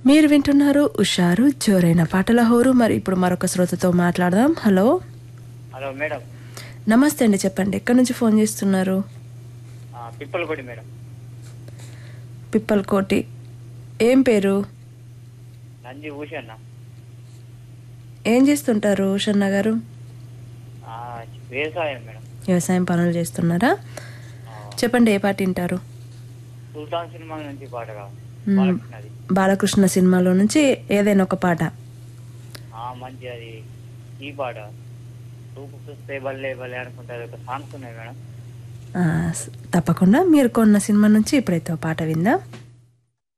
మీరు వింటున్నారు ఉషారు జోరైన పాటల హోరు మరి ఇప్పుడు మరొక శ్రోతతో మాట్లాడదాం హలో హలో మేడం నమస్తే అండి చెప్పండి ఎక్కడి నుంచి ఫోన్ చేస్తున్నారు ఆ, పిప్పలకొడి మేడం పిప్పల్కోటి ఏం పేరు నంది ఊషన్న ఏం చేస్తుంటారు షన్న గారు ఆ, వ్యవసాయం మేడం వ్యవసాయం పనులు చేస్తున్నారా చెప్పండి ఏ పాట వింటారు సుల్తాన్ సినిమా నుంచి పాట కావాలి మ్మ్. బాలకృష్ణది బాలకృష్ణ సినిమాలో నుంచి ఏదైనా ఒక పాట ఆ మంచి అది ఈ పాట చూపు చూస్తే బల్లే బల్లే అనుకుంటారు ఒక సాంగ్స్ ఉన్నాయి మేడం ఆ, స్- తప్పకుండా మీరు కొన్న సినిమా నుంచి ఇప్పుడైతే ఒక పాట విందాం